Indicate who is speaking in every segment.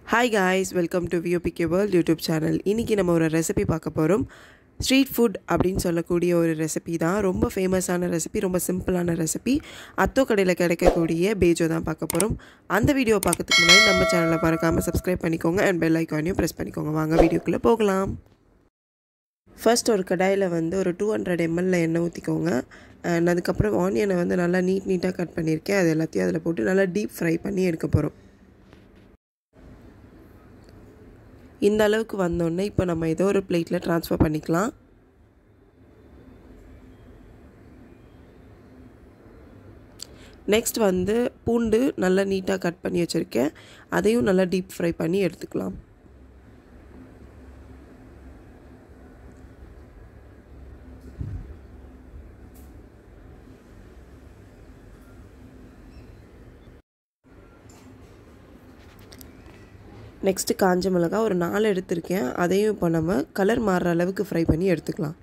Speaker 1: hi guys welcome to வியோபிகே world YouTube channel இன்றைக்கி நம்ம ஒரு ரெசிபி பார்க்க போகிறோம் ஸ்ட்ரீட் ஃபுட் அப்படின்னு சொல்லக்கூடிய ஒரு ரெசிபி தான் ரொம்ப ஃபேமஸான ரெசிபி ரொம்ப சிம்பிளான ரெசிபி அத்தோ கடையில் கிடைக்கக்கூடிய பேஜோ தான் பார்க்க போகிறோம் அந்த வீடியோ பார்க்கறதுக்கு முன்னாடி நம்ம சேனலை மறக்காமல் சப்ஸ்கிரைப் பண்ணிக்கோங்க அண்ட் பெல் ஐக்கானையும் ப்ரெஸ் பண்ணிக்கோங்க வாங்க வீடியோக்குள்ளே போகலாம் ஃபர்ஸ்ட் ஒரு கடாயில் வந்து ஒரு டூ ஹண்ட்ரட் எம்எல்ல எண்ணெய் ஊற்றிக்கோங்க அண்ட் அதுக்கப்புறம் ஆனியனை வந்து நல்லா நீட் நீட்டாக கட் பண்ணியிருக்கேன் அது எல்லாத்தையும் அதில் போட்டு நல்லா டீப் ஃப்ரை பண்ணி எடுக்க போகிறோம் இந்த அளவுக்கு வந்தோடனே இப்போ நம்ம ஏதோ ஒரு பிளேட்டில் ட்ரான்ஸ்ஃபர் பண்ணிக்கலாம் நெக்ஸ்ட் வந்து பூண்டு நல்லா நீட்டாக கட் பண்ணி வச்சுருக்கேன் அதையும் நல்லா டீப் ஃப்ரை பண்ணி எடுத்துக்கலாம் நெக்ஸ்ட்டு காஞ்ச மிளகா ஒரு நாலு எடுத்திருக்கேன் அதையும் இப்போ நம்ம கலர் மாறுற அளவுக்கு ஃப்ரை பண்ணி எடுத்துக்கலாம்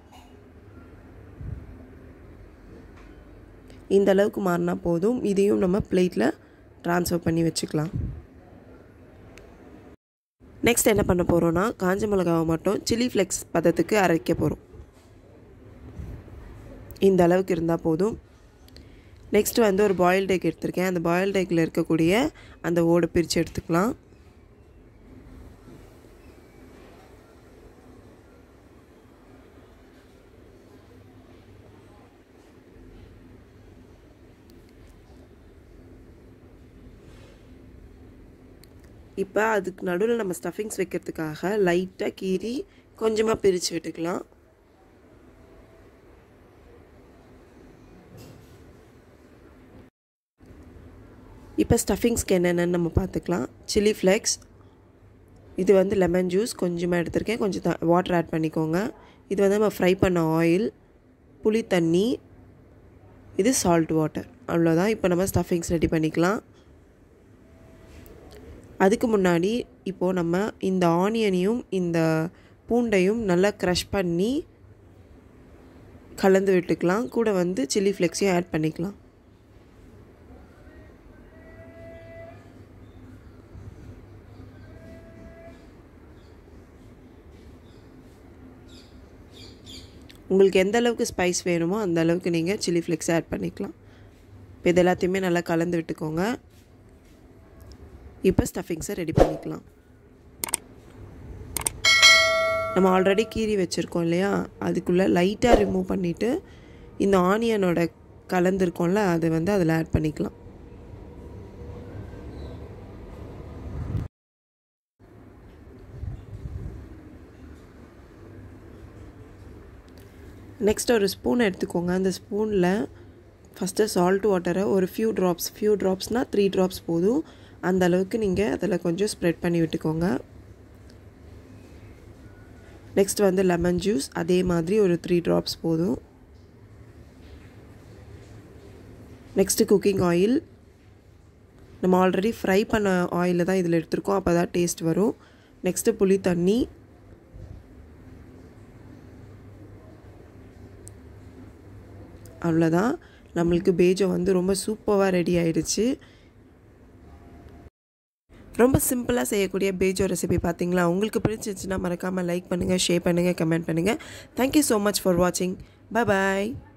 Speaker 1: இந்த அளவுக்கு மாறினா போதும் இதையும் நம்ம பிளேட்டில் ட்ரான்ஸ்ஃபர் பண்ணி வச்சுக்கலாம் நெக்ஸ்ட் என்ன பண்ண போகிறோன்னா காஞ்ச மிளகாவை மட்டும் சில்லி ஃப்ளெக்ஸ் பதத்துக்கு அரைக்க போகிறோம் இந்த அளவுக்கு இருந்தால் போதும் நெக்ஸ்ட் வந்து ஒரு பாயில்ட் எக் எடுத்திருக்கேன் அந்த பாயில்ட் எக்கில் இருக்கக்கூடிய அந்த ஓடை பிரித்து எடுத்துக்கலாம் இப்போ அதுக்கு நடுவில் நம்ம ஸ்டஃபிங்ஸ் வைக்கிறதுக்காக லைட்டாக கீறி கொஞ்சமாக பிரித்து விட்டுக்கலாம் இப்போ ஸ்டஃபிங்ஸ்க்கு என்னென்னு நம்ம பார்த்துக்கலாம் சில்லி ஃப்ளெக்ஸ் இது வந்து லெமன் ஜூஸ் கொஞ்சமாக எடுத்திருக்கேன் கொஞ்சம் த வாட்டர் ஆட் பண்ணிக்கோங்க இது வந்து நம்ம ஃப்ரை பண்ண ஆயில் புளி தண்ணி இது சால்ட் வாட்டர் அவ்வளோதான் இப்போ நம்ம ஸ்டஃபிங்ஸ் ரெடி பண்ணிக்கலாம் அதுக்கு முன்னாடி இப்போது நம்ம இந்த ஆனியனையும் இந்த பூண்டையும் நல்லா க்ரஷ் பண்ணி கலந்து விட்டுக்கலாம் கூட வந்து சில்லி ஃப்ளெக்ஸையும் ஆட் பண்ணிக்கலாம் உங்களுக்கு எந்த அளவுக்கு ஸ்பைஸ் வேணுமோ அந்த அளவுக்கு நீங்கள் சில்லி ஃப்ளெக்ஸ் ஆட் பண்ணிக்கலாம் இப்போ இது எல்லாத்தையுமே நல்லா கலந்து விட்டுக்கோங்க இப்போ ஸ்டஃபிங்ஸை ரெடி பண்ணிக்கலாம் நம்ம ஆல்ரெடி கீறி வச்சுருக்கோம் இல்லையா அதுக்குள்ளே லைட்டாக ரிமூவ் பண்ணிவிட்டு இந்த ஆனியனோட கலந்துருக்கோம்ல அதை வந்து அதில் ஆட் பண்ணிக்கலாம் நெக்ஸ்ட் ஒரு ஸ்பூன் எடுத்துக்கோங்க அந்த ஸ்பூனில் ஃபஸ்ட்டு சால்ட் வாட்டரை ஒரு ஃபியூ ட்ராப்ஸ் ஃபியூ ட்ராப்ஸ்னால் த்ரீ ட்ராப்ஸ் போதும் அந்த அளவுக்கு நீங்கள் அதில் கொஞ்சம் ஸ்ப்ரெட் பண்ணி விட்டுக்கோங்க நெக்ஸ்ட் வந்து லெமன் ஜூஸ் அதே மாதிரி ஒரு த்ரீ ட்ராப்ஸ் போதும் நெக்ஸ்ட்டு குக்கிங் ஆயில் நம்ம ஆல்ரெடி ஃப்ரை பண்ண ஆயிலில் தான் இதில் எடுத்திருக்கோம் அப்போ தான் டேஸ்ட் வரும் நெக்ஸ்ட்டு புளி தண்ணி அவ்வளோதான் நம்மளுக்கு பேஜோ வந்து ரொம்ப சூப்பராக ரெடி ஆயிடுச்சு ரொம்ப சிம்பிளாக செய்யக்கூடிய பேஜோ ரெசிபி பார்த்தீங்களா உங்களுக்கு பிடிச்சிருச்சுன்னா மறக்காமல் லைக் பண்ணுங்கள் ஷேர் பண்ணுங்கள் கமெண்ட் பண்ணுங்கள் தேங்க்யூ ஸோ மச் ஃபார் வாட்சிங் பாய்